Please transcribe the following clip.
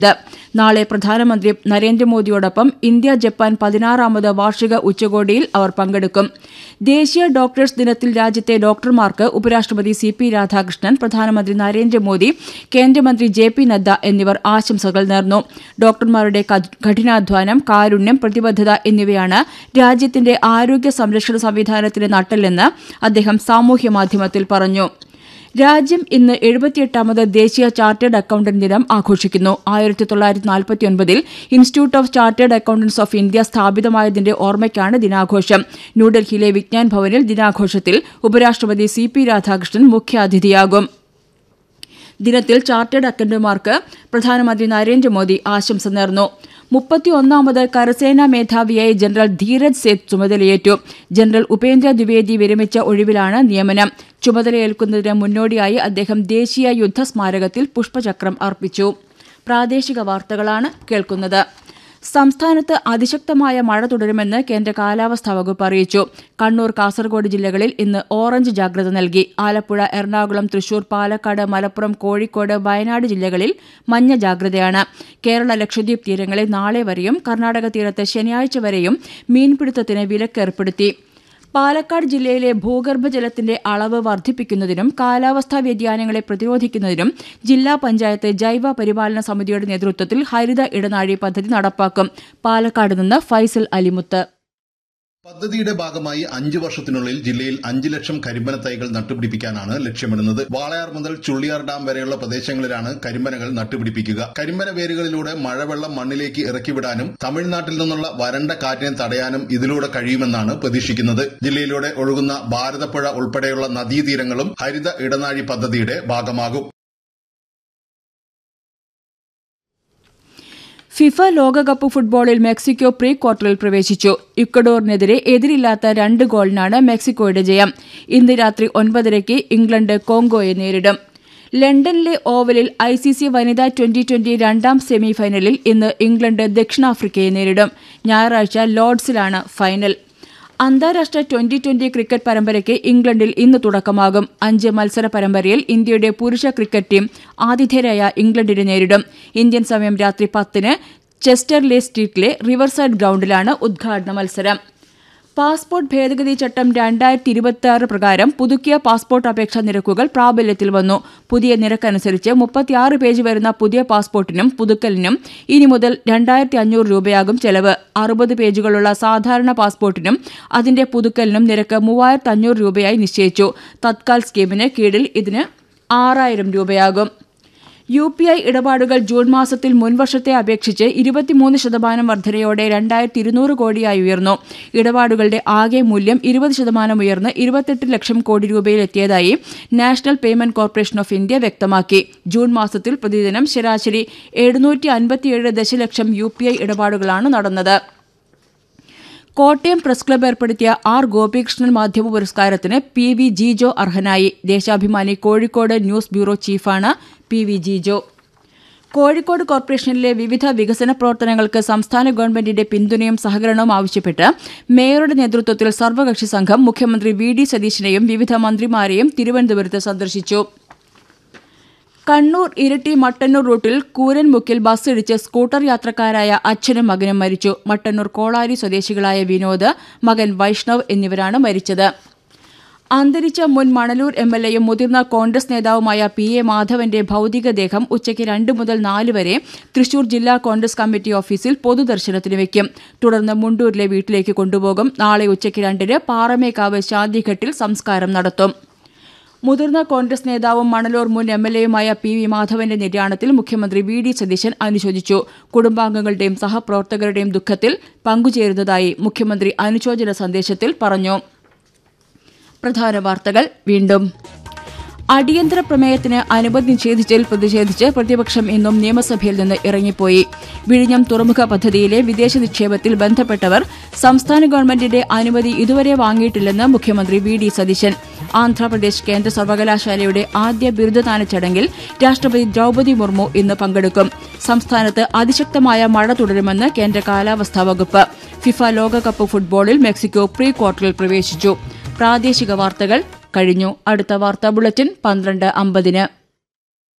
നാളെ പ്രധാനമന്ത്രി നരേന്ദ്രമോദിയോടൊപ്പം India Japan പതിനാറാമത് വാർഷിക ഉച്ചകോടിയിൽ അവർ പങ്കെടുക്കും ദേശീയ ഡോക്ടേഴ്സ് ദിനത്തിൽ രാജ്യത്തെ ഡോക്ടർമാർക്ക് ഉപരാഷ്ട്രപതി സി പി രാധാകൃഷ്ണൻ പ്രധാനമന്ത്രി നരേന്ദ്രമോദി കേന്ദ്രമന്ത്രി ജെ പി നദ്ദ എന്നിവർ ആശംസകൾ നേർന്നു ഡോക്ടർമാരുടെ കഠിനാധ്വാനം കാരുണ്യം പ്രതിബദ്ധത എന്നിവയാണ് രാജ്യത്തിന്റെ ആരോഗ്യ സംരക്ഷണ സംവിധാനത്തിന്റെ നട്ടെല്ലെന്ന് അദ്ദേഹം സാമൂഹ്യമാധ്യമത്തിൽ പറഞ്ഞു രാജ്യം ഇന്ന് എഴുപത്തിയെട്ടാമത് ദേശീയ ചാർട്ടേഡ് അക്കൌണ്ടന്റ് ദിനം ആഘോഷിക്കുന്നു ആയിരത്തി തൊള്ളായിരത്തി നാൽപ്പത്തിയൊൻപതിൽ Institute of Chartered Accountants of India സ്ഥാപിതമായതിന്റെ ഓർമ്മയ്ക്കാണ് ദിനാഘോഷം ന്യൂഡൽഹിയിലെ വിജ്ഞാൻ ഭവനിൽ ദിനാഘോഷത്തിൽ ഉപരാഷ്ട്രപതി സി പി രാധാകൃഷ്ണൻ മുഖ്യാതിഥിയാകും ദിനത്തിൽ ചാർട്ടേഡ് അക്കൌണ്ടന്റുമാർക്ക് പ്രധാനമന്ത്രി നരേന്ദ്രമോദി ആശംസ നേർന്നു മുപ്പത്തിയൊന്നാമത് കരസേനാ മേധാവിയായി ജനറൽ ധീരജ് സേത്ത് ചുമതലയേറ്റു ജനറൽ ഉപേന്ദ്ര ദ്വിവേദി വിരമിച്ച ഒഴിവിലാണ് നിയമനം ചുമതലയേൽക്കുന്നതിന് മുന്നോടിയായി അദ്ദേഹം ദേശീയ യുദ്ധസ്മാരകത്തിൽ പുഷ്പചക്രം അർപ്പിച്ചു പ്രാദേശിക വാർത്തകളാണ് കേൾക്കുന്നത് സംസ്ഥാനത്ത് അതിശക്തമായ മഴ തുടരുമെന്ന് കേന്ദ്ര കാലാവസ്ഥാ വകുപ്പ് അറിയിച്ചു കണ്ണൂർ കാസർഗോഡ് ജില്ലകളിൽ ഇന്ന് ഓറഞ്ച് ജാഗ്രത നൽകി ആലപ്പുഴ എറണാകുളം തൃശൂർ പാലക്കാട് മലപ്പുറം കോഴിക്കോട് വയനാട് ജില്ലകളിൽ മഞ്ഞ ജാഗ്രതയാണ് കേരള ലക്ഷദ്വീപ് തീരങ്ങളിൽ നാളെ വരെയും കർണാടക തീരത്ത് ശനിയാഴ്ച വരെയും മീൻപിടുത്തത്തിന് വിലക്ക് ഏർപ്പെടുത്തി പാലക്കാട് ജില്ലയിലെ ഭൂഗർഭജലത്തിന്റെ അളവ് വർദ്ധിപ്പിക്കുന്നതിനും കാലാവസ്ഥാ വ്യതിയാനങ്ങളെ പ്രതിരോധിക്കുന്നതിനും ജില്ലാ പഞ്ചായത്ത് ജൈവ പരിപാലന സമിതിയുടെ നേതൃത്വത്തിൽ ഹരിത ഇടനാഴി പദ്ധതി നടപ്പാക്കും പാലക്കാട് നിന്ന് ഫൈസൽ അലിമുത്ത് പദ്ധതിയുടെ ഭാഗമായി അഞ്ചു വർഷത്തിനുള്ളിൽ ജില്ലയിൽ അഞ്ചു ലക്ഷം കരിമ്പന തൈകൾ നട്ടുപിടിപ്പിക്കാനാണ് ലക്ഷ്യമിടുന്നത് വാളയാർ മുതൽ ചുള്ളിയാർ ഡാം വരെയുള്ള പ്രദേശങ്ങളിലാണ് കരിമ്പനകൾ നട്ടുപിടിപ്പിക്കുക കരിമ്പന വേരുകളിലൂടെ മഴവെള്ളം മണ്ണിലേക്ക് ഇറക്കിവിടാനും തമിഴ്നാട്ടിൽ നിന്നുള്ള വരണ്ട കാറ്റിനെ തടയാനും ഇതിലൂടെ കഴിയുമെന്നാണ് പ്രതീക്ഷിക്കുന്നത് ജില്ലയിലൂടെ ഒഴുകുന്ന ഭാരതപ്പുഴ ഉൾപ്പെടെയുള്ള നദീതീരങ്ങളും ഹരിത ഇടനാഴി പദ്ധതിയുടെ ഭാഗമാകും ഫിഫ ലോകകപ്പ് ഫുട്ബോളിൽ മെക്സിക്കോ പ്രീ ക്വാർട്ടറിൽ പ്രവേശിച്ചു ഇക്വഡോറിനെതിരെ എതിരില്ലാത്ത രണ്ട് ഗോളിനാണ് മെക്സിക്കോയുടെ ജയം ഇന്ന് രാത്രി ഒൻപതരയ്ക്ക് ഇംഗ്ലണ്ട് കോങ്കോയെ നേരിടും ലണ്ടനിലെ ഓവലിൽ ഐ സി സി വനിതാ ട്വന്റി ട്വന്റി രണ്ടാം സെമിഫൈനലിൽ ഇന്ന് ഇംഗ്ലണ്ട് ദക്ഷിണാഫ്രിക്കയെ നേരിടും ഞായറാഴ്ച ലോർഡ്സിലാണ് ഫൈനൽ അന്താരാഷ്ട്ര ട്വന്റി ട്വന്റി ക്രിക്കറ്റ് പരമ്പരയ്ക്ക് ഇംഗ്ലണ്ടിൽ ഇന്ന് തുടക്കമാകും അഞ്ച് മത്സര പരമ്പരയിൽ ഇന്ത്യയുടെ പുരുഷ ക്രിക്കറ്റ് ടീം ആതിഥേയരായ ഇംഗ്ലണ്ടിനെ നേരിടും ഇന്ത്യൻ സമയം രാത്രി പത്തിന് ചെസ്റ്റർലെ സ്ട്രീറ്റിലെ റിവർസൈഡ് ഗ്രൌണ്ടിലാണ് ഉദ്ഘാടന മത്സരം പാസ്പോർട്ട് ഭേദഗതി ചട്ടം രണ്ടായിരത്തി ഇരുപത്തി ആറ് പ്രകാരം പുതുക്കിയ പാസ്പോർട്ട് അപേക്ഷാ നിരക്കുകൾ പ്രാബല്യത്തിൽ വന്നു പുതിയ നിരക്കനുസരിച്ച് മുപ്പത്തിയാറ് പേജ് വരുന്ന പുതിയ പാസ്പോർട്ടിനും പുതുക്കലിനും ഇനി മുതൽ രണ്ടായിരത്തി അഞ്ഞൂറ് രൂപയാകും ചെലവ് അറുപത് പേജുകളുള്ള സാധാരണ പാസ്പോർട്ടിനും അതിന്റെ പുതുക്കലിനും നിരക്ക് മൂവായിരത്തി അഞ്ഞൂറ് രൂപയായി നിശ്ചയിച്ചു തത്കാൽ സ്കീമിന് കീഴിൽ ഇതിന് ആറായിരം രൂപയാകും യു പി ഐ ഇടപാടുകൾ ജൂൺ മാസത്തിൽ മുൻവർഷത്തെ അപേക്ഷിച്ച് ഇരുപത്തിമൂന്ന് ശതമാനം വർധനയോടെ രണ്ടായിരത്തി ഇരുന്നൂറ് കോടിയായി ഉയർന്നു ഇടപാടുകളുടെ ആകെ മൂല്യം ഇരുപത് ശതമാനം ഉയർന്ന് ഇരുപത്തെട്ട് ലക്ഷം കോടി രൂപയിലെത്തിയതായി National Payment Corporation of India വ്യക്തമാക്കി ജൂൺ മാസത്തിൽ പ്രതിദിനം ശരാശരി എഴുന്നൂറ്റി അൻപത്തിയേഴ് ദശലക്ഷം യു പി ഐ ഇടപാടുകളാണ് നടന്നത് കോട്ടയം പ്രസ് ക്ലബ്ബ് ഏർപ്പെടുത്തിയ ആർ ഗോപികൃഷ്ണൻ മാധ്യമ പുരസ്കാരത്തിന് പി വി ജിജോ അർഹനായി ദേശാഭിമാനി കോഴിക്കോട് ന്യൂസ് ബ്യൂറോ ചീഫാണ് പി വി ജിജോ കോഴിക്കോട് കോർപ്പറേഷനിലെ വിവിധ വികസന പ്രവർത്തനങ്ങൾക്ക് സംസ്ഥാന ഗവൺമെന്റിന്റെ പിന്തുണയും സഹകരണവും ആവശ്യപ്പെട്ട് മേയറുടെ നേതൃത്വത്തിൽ സർവകക്ഷി സംഘം മുഖ്യമന്ത്രി വി ഡി സതീശിനെയും വിവിധ മന്ത്രിമാരെയും തിരുവനന്തപുരത്ത് സന്ദർശിച്ചു കണ്ണൂർ ഇരിട്ടി മട്ടന്നൂർ റൂട്ടിൽ കൂരൻമുക്കിൽ ബസ് ഇടിച്ച് സ്കൂട്ടർ യാത്രക്കാരായ അച്ഛനും മകനും മരിച്ചു മട്ടന്നൂർ കോളാരി സ്വദേശികളായ വിനോദ് മകൻ വൈഷ്ണവ് എന്നിവരാണ് മരിച്ചത് അന്തരിച്ച മുൻ മണലൂർ എം എൽ എയും മുതിർന്ന കോൺഗ്രസ് നേതാവുമായ പി എ മാധവന്റെ ഭൌതികദേഹം ഉച്ചയ്ക്ക് രണ്ട് മുതൽ നാല് വരെ തൃശൂർ ജില്ലാ കോൺഗ്രസ് കമ്മിറ്റി ഓഫീസിൽ പൊതുദർശനത്തിന് വയ്ക്കും തുടർന്ന് മുണ്ടൂരിലെ വീട്ടിലേക്ക് കൊണ്ടുപോകും നാളെ ഉച്ചയ്ക്ക് രണ്ടിന് പാറമേക്കാവ് ശാന്തിഘട്ടിൽ സംസ്കാരം നടത്തും മുതിർന്ന കോൺഗ്രസ് നേതാവും മണലൂർ മുൻ എം എൽ എയുമായ പി വി മാധവന്റെ നിര്യാണത്തിൽ മുഖ്യമന്ത്രി വി ഡി സതീശൻ അനുശോചിച്ചു കുടുംബാംഗങ്ങളുടെയും സഹപ്രവർത്തകരുടെയും ദുഃഖത്തിൽ പങ്കുചേരുന്നതായി മുഖ്യമന്ത്രി അനുശോചന സന്ദേശത്തിൽ പറഞ്ഞു പ്രധാന വാർത്തകൾ വീണ്ടും അടിയന്തര പ്രമേയത്തിന് അനുമതി നിഷേധിച്ചതിൽ പ്രതിഷേധിച്ച് പ്രതിപക്ഷം ഇന്നും നിയമസഭയിൽ നിന്ന് ഇറങ്ങിപ്പോയി വിഴിഞ്ഞം തുറമുഖ പദ്ധതിയിലെ വിദേശ നിക്ഷേപത്തിൽ ബന്ധപ്പെട്ടവർ സംസ്ഥാന ഗവൺമെന്റിന്റെ അനുമതി ഇതുവരെ വാങ്ങിയിട്ടില്ലെന്ന് മുഖ്യമന്ത്രി വി ഡി സതീശൻ ആന്ധ്രാപ്രദേശ് കേന്ദ്ര സർവകലാശാലയുടെ ആദ്യ ബിരുദദാന ചടങ്ങിൽ രാഷ്ട്രപതി ദ്രൌപദി മുർമു ഇന്ന് പങ്കെടുക്കും സംസ്ഥാനത്ത് അതിശക്തമായ മഴ തുടരുമെന്ന് കേന്ദ്ര കാലാവസ്ഥാ വകുപ്പ് ഫിഫ ലോകകപ്പ് ഫുട്ബോളിൽ മെക്സിക്കോ പ്രീ ക്വാർട്ടറിൽ പ്രവേശിച്ചു പ്രാദേശിക വാർത്തകൾ കഴിഞ്ഞു അടുത്ത വാർത്താ ബുള്ളറ്റിൻ പന്ത്രണ്ട് അമ്പതിന്